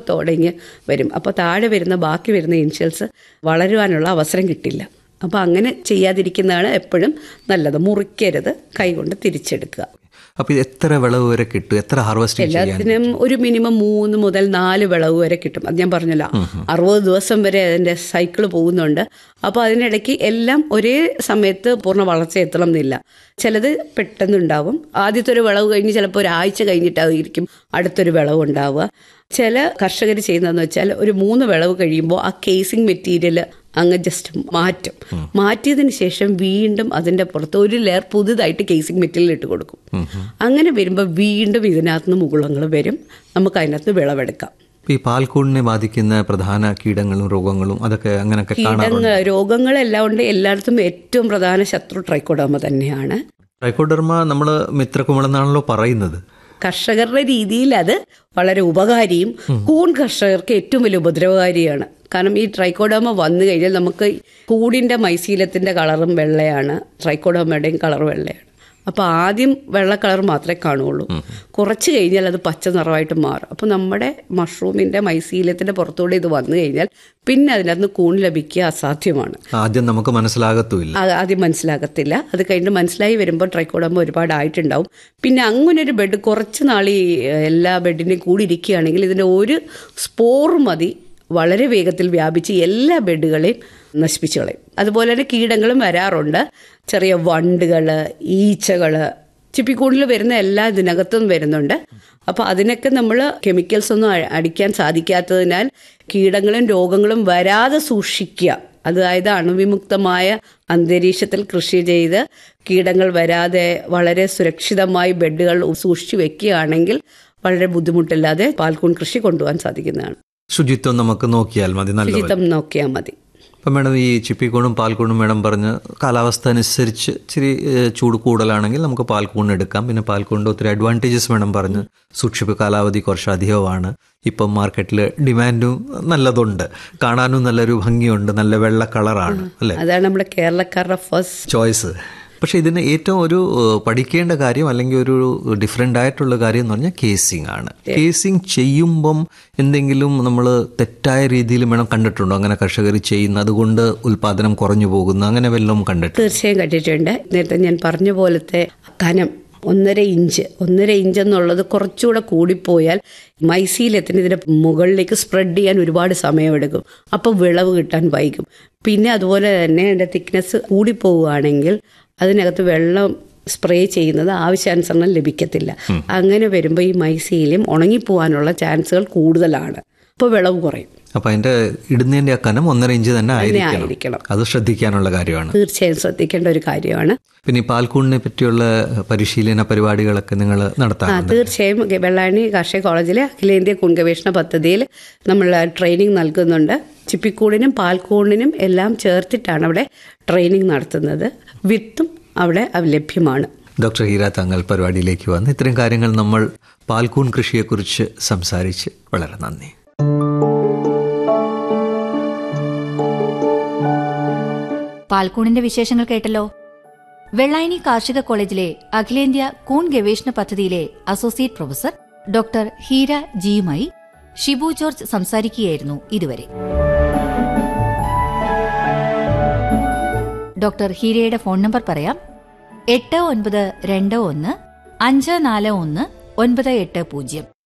രൂപത്തോടെ ഇങ്ങ് വരും അപ്പോൾ താഴെ വരുന്ന ബാക്കി വരുന്ന ഇൻഷ്യൽസ് വളരുവാനുള്ള അവസരം കിട്ടില്ല അപ്പോൾ അങ്ങനെ ചെയ്യാതിരിക്കുന്നതാണ് എപ്പോഴും നല്ലത് മുറിക്കരുത് കൈകൊണ്ട് തിരിച്ചെടുക്കുക അപ്പൊ ഇത് എത്ര വിളവ് വരെ കിട്ടും എത്ര ഹാർവെസ്റ്റിംഗ് ചെയ്യാൻ എല്ലാത്തിനും ഒരു മിനിമം മൂന്ന് മുതൽ നാല് വിളവ് വരെ കിട്ടും അത് ഞാൻ പറഞ്ഞല്ലോ അറുപത് ദിവസം വരെ അതിന്റെ സൈക്കിൾ പോകുന്നുണ്ട് അപ്പോൾ അതിനിടയ്ക്ക് എല്ലാം ഒരേ സമയത്ത് പൂർണ്ണ വളർച്ച എത്തണം എന്നില്ല ചിലത് പെട്ടെന്നുണ്ടാവും ആദ്യത്തെ ഒരു വിളവ് കഴിഞ്ഞ് ചിലപ്പോൾ ഒരാഴ്ച കഴിഞ്ഞിട്ടായിരിക്കും അടുത്തൊരു വിളവ് ഉണ്ടാവുക ചില കർഷകർ ചെയ്യുന്നതെന്ന് വെച്ചാൽ ഒരു മൂന്ന് വിളവ് കഴിയുമ്പോൾ ആ കേസിംഗ് മെറ്റീരിയൽ അങ്ങ് ജസ്റ്റ് മാറ്റും മാറ്റിയതിന് ശേഷം വീണ്ടും അതിന്റെ പുറത്ത് ഒരു ലെയർ പുതുതായിട്ട് കേസിംഗ് മെറ്റീരിയൽ ഇട്ട് കൊടുക്കും അങ്ങനെ വരുമ്പോൾ വീണ്ടും ഇതിനകത്ത് നിന്ന് മുകുളങ്ങൾ വരും നമുക്ക് അതിനകത്ത് വിളവെടുക്കാം ഇപ്പൊ ഈ പാൽക്കൂടിനെ ബാധിക്കുന്ന പ്രധാന കീടങ്ങളും രോഗങ്ങളും അതൊക്കെ അങ്ങനെയൊക്കെ കാണാറുണ്ട് കീടങ്ങൾ രോഗങ്ങളെല്ലാം ഉണ്ട് എല്ലായിടത്തും ഏറ്റവും പ്രധാന ശത്രു ട്രൈക്കോഡോമ തന്നെയാണ് ട്രൈക്കോഡർമ നമ്മൾ മിത്രകുമിളെന്നാണല്ലോ പറയുന്നത് കർഷകരുടെ രീതിയിൽ അത് വളരെ ഉപകാരിയും കൂൺ കർഷകർക്ക് ഏറ്റവും വലിയ ഉപദ്രവകാരിയാണ് കാരണം ഈ ട്രൈക്കോഡോമ വന്നു കഴിഞ്ഞാൽ നമുക്ക് കൂടിന്റെ മൈശീലത്തിന്റെ കളറും വെള്ളയാണ് ട്രൈക്കോഡോമയുടെയും കളർ വെള്ളയാണ് അപ്പോൾ ആദ്യം വെള്ള കളർ മാത്രമേ കാണുള്ളൂ കുറച്ച് കഴിഞ്ഞാൽ അത് പച്ച നിറമായിട്ട് മാറും അപ്പോൾ നമ്മുടെ മഷ്റൂമിന്റെ മൈശീലത്തിന്റെ പുറത്തൂടെ ഇത് വന്നു കഴിഞ്ഞാൽ പിന്നെ അതിനകത്ത് കൂൺ ലഭിക്കുക അസാധ്യമാണ് ആദ്യം നമുക്ക് മനസ്സിലാകത്തുമില്ല ആ- ആദ്യം മനസ്സിലാകത്തില്ല അത് കഴിഞ്ഞ് മനസ്സിലായി വരുമ്പോൾ ട്രൈക്കോഡോമ ഒരുപാട് ആയിട്ടുണ്ടാവും പിന്നെ അങ്ങനെ ഒരു ബെഡ് കുറച്ച് നാൾ ഈ എല്ലാ ബെഡിൻ്റെയും കൂടി ഇരിക്കുകയാണെങ്കിൽ ഇതിൻ്റെ ഒരു സ്പോർ മതി വളരെ വേഗത്തിൽ വ്യാപിച്ച് എല്ലാ ബെഡുകളെയും നശിപ്പിച്ചു കളയും അതുപോലെ തന്നെ കീടങ്ങളും വരാറുണ്ട് ചെറിയ വണ്ടുകൾ ഈച്ചകൾ ചിപ്പിക്കൂടിൽ വരുന്ന എല്ലാ ഇതിനകത്തും വരുന്നുണ്ട് അപ്പോൾ അതിനൊക്കെ നമ്മൾ കെമിക്കൽസ് ഒന്നും അ- അടിക്കാൻ സാധിക്കാത്തതിനാൽ കീടങ്ങളും രോഗങ്ങളും വരാതെ സൂക്ഷിക്കുക അതായത് അണുവിമുക്തമായ അന്തരീക്ഷത്തിൽ കൃഷി ചെയ്ത് കീടങ്ങൾ വരാതെ വളരെ സുരക്ഷിതമായി ബെഡുകൾ സൂക്ഷിച്ചു വെക്കുകയാണെങ്കിൽ വളരെ ബുദ്ധിമുട്ടില്ലാതെ പാൽക്കൂൺ കൃഷി കൊണ്ടുപോകാൻ സാധിക്കുന്നതാണ് ശുചിത്വം നമുക്ക് നോക്കിയാൽ മതി നല്ല ശുചിത്വം നോക്കിയാൽ മതി അപ്പം മേഡം ഈ ചിപ്പിക്കൂണും പാൽക്കൂണും മേഡം പറഞ്ഞ് കാലാവസ്ഥ അനുസരിച്ച് ഇച്ചിരി ഏഹ്, ചൂട് കൂടുതലാണെങ്കിൽ നമുക്ക് പാൽക്കൂൺ എടുക്കാം പിന്നെ പാൽക്കൂണിൻ്റെ ഒത്തിരി അഡ്വാൻറ്റേജസ് മേഡം പറഞ്ഞ് സൂക്ഷിപ്പ് കാലാവധി കുറച്ച് അധികമാണ് ഇപ്പം മാർക്കറ്റിൽ ഡിമാൻഡും നല്ലതുണ്ട് കാണാനും നല്ലൊരു ഭംഗിയുണ്ട് നല്ല വെള്ള കളറാണ് അല്ലേ അതാണ് നമ്മുടെ കേരളക്കാരുടെ ഫസ്റ്റ് ചോയ്സ് പക്ഷേ ഇതിന് ഏറ്റവും ഒരു ഏഹ്, പഠിക്കേണ്ട കാര്യം അല്ലെങ്കിൽ ഒരു ഡിഫറെൻ്റ് ആയിട്ടുള്ള കാര്യം എന്ന് പറഞ്ഞാൽ കേസിംഗ് ആണ് കേസിംഗ് ചെയ്യുമ്പം എന്തെങ്കിലും നമ്മൾ തെറ്റായ രീതിയിൽ വേണം കണ്ടിട്ടുണ്ടോ അങ്ങനെ കർഷകർ ചെയ്യുന്ന അതുകൊണ്ട് ഉൽപാദനം കുറഞ്ഞു പോകുന്നു അങ്ങനെ വല്ലതും കണ്ടിട്ട് തീർച്ചയായും കണ്ടിട്ടുണ്ട് നേരത്തെ ഞാൻ പറഞ്ഞ പോലത്തെ കനം ഒന്നര ഇഞ്ച് ഒന്നര ഇഞ്ച് എന്നുള്ളത് കുറച്ചുകൂടെ കൂടിപ്പോയാൽ മൈസീലത്തിന് ഇതിന്റെ മുകളിലേക്ക് സ്പ്രെഡ് ചെയ്യാൻ ഒരുപാട് സമയമെടുക്കും അപ്പോൾ വിളവ് കിട്ടാൻ വൈകും പിന്നെ അതുപോലെ തന്നെ അതിന്റെ തിക്നെസ് കൂടിപ്പോവുകയാണെങ്കിൽ അതിനകത്ത് വെള്ളം സ്പ്രേ ചെയ്യുന്നത് ആവശ്യാനുസരണം ലഭിക്കത്തില്ല അങ്ങനെ വരുമ്പോൾ ഈ മൈസീലും ഉണങ്ങിപ്പോവാനുള്ള ചാൻസുകൾ കൂടുതലാണ് അപ്പോൾ വിളവ് കുറയും അപ്പം അതിൻ്റെ ഇടുന്നതിൻ്റെ ആ കനം ഒന്നര ഇഞ്ച് തന്നെ ആയിരിക്കണം ആയിരിക്കണം അത് ശ്രദ്ധിക്കാനുള്ള കാര്യമാണ് തീർച്ചയായും ശ്രദ്ധിക്കേണ്ട ഒരു കാര്യമാണ് പിന്നെ ഈ പാൽക്കൂണിനെ പറ്റിയുള്ള പരിശീലന പരിപാടികളൊക്കെ നിങ്ങൾ ആ നടത്താറുണ്ട് തീർച്ചയായും ഗ- വെള്ളായണി കാർഷിക കോളേജിലെ അഖിലേന്ത്യാ കൂൺ ഗവേഷണ പദ്ധതിയിൽ നമ്മൾ ട്രെയിനിങ് നൽകുന്നുണ്ട് ചിപ്പിക്കൂടിനും പാൽക്കൂടിനും എല്ലാം ചേർത്തിട്ടാണ് അവിടെ ട്രെയിനിങ് നടത്തുന്നത് വിത്തും അവിടെ അവ- ലഭ്യമാണ് ഡോക്ടർ ഹീര തങ്ങൾ പരിപാടിയിലേക്ക് വന്ന് ഇത്തരം കാര്യങ്ങൾ നമ്മൾ പാൽക്കൂൺ കൃഷിയെക്കുറിച്ച് സംസാരിച്ച് വളരെ നന്ദി പാൽക്കൂണിന്റെ വിശേഷങ്ങൾ കേട്ടല്ലോ വെള്ളായണി കാർഷിക കോളേജിലെ അഖിലേന്ത്യാ കൂൺ ഗവേഷണ പദ്ധതിയിലെ അസോസിയേറ്റ് പ്രൊഫസർ ഡോക്ടർ ഹീര ജിയുമായി ഷിബു ജോർജ് സംസാരിക്കുകയായിരുന്നു ഇതുവരെ ഡോക്ടർ ഹീരയുടെ ഫോൺ നമ്പർ പറയാം എട്ട് ഒൻപത് രണ്ട് ഒന്ന് അഞ്ച് നാല് ഒന്ന് ഒൻപത് എട്ട് പൂജ്യം